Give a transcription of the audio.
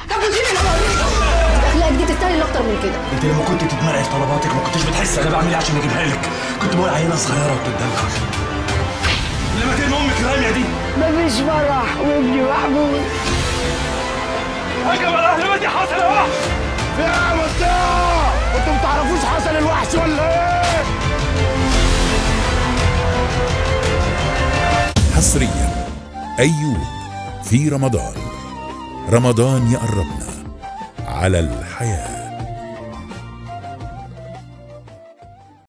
طب واديني الأمر اخلاقك دي تستاهل اكتر من كده انت لما كنت تتمنعي في طلباتك ما كنتش بتحس انا بعمل ايه عشان اجيبها لك كنت بقول عينه صغيره وبتدلع لما كان امك راميه دي مفيش فرح وابني محمود هجم على اهل بيتي حصل يا وحش يا منطقة انتوا ما تعرفوش حسن الوحش ولا ايه؟ حصريا أيوب في رمضان رمضان يقربنا على الحياه